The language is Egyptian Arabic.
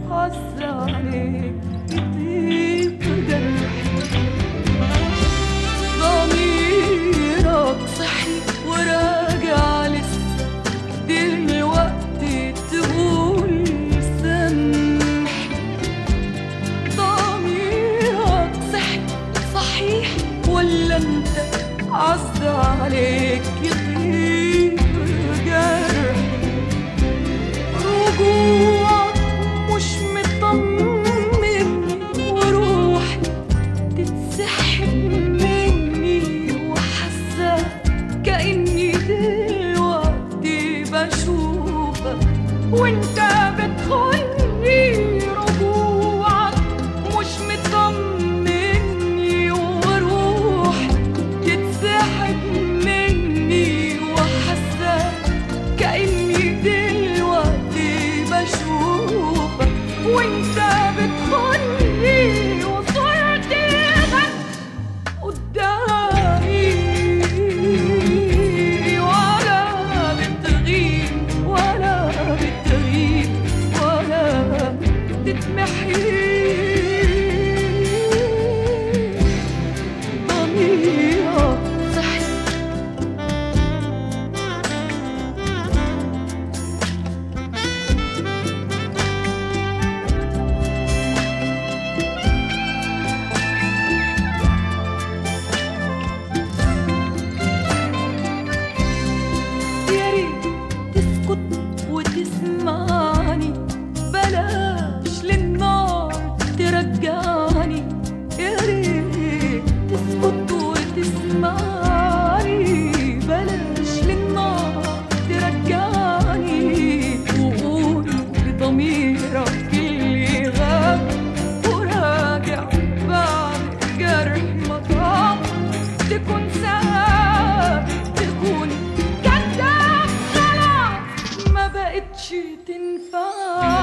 عز عليك يطيب جرحي ضميرك صحي وراجع لسه دلوقتي تقول سامحني ضميرك صحي صحيح ولا انت عز عليك يطيب جرحي رجوعك مش مطمني وروحي تتسحب مني وحاسة كأني دلوقتي بشوفك وانت بتخوني رجوعك مش مطمني وروحي تتسحب مني وحاسة كأني دلوقتي بشوفك وانت بتخوني وصورتي غد قدامي ولا بتغيب ولا بتغيب ولا تتمحي ضميرك صحي يا ريت تسكت وتسمعني بلاش للنار ترجعني يا ريت تسكت وتسمعني بلاش للنار ترجعني وقول لضميرك اللي غاب وراجع بعد جرح مطاب تكون ساب تكون كذاب خلاص ما بقتش تنفع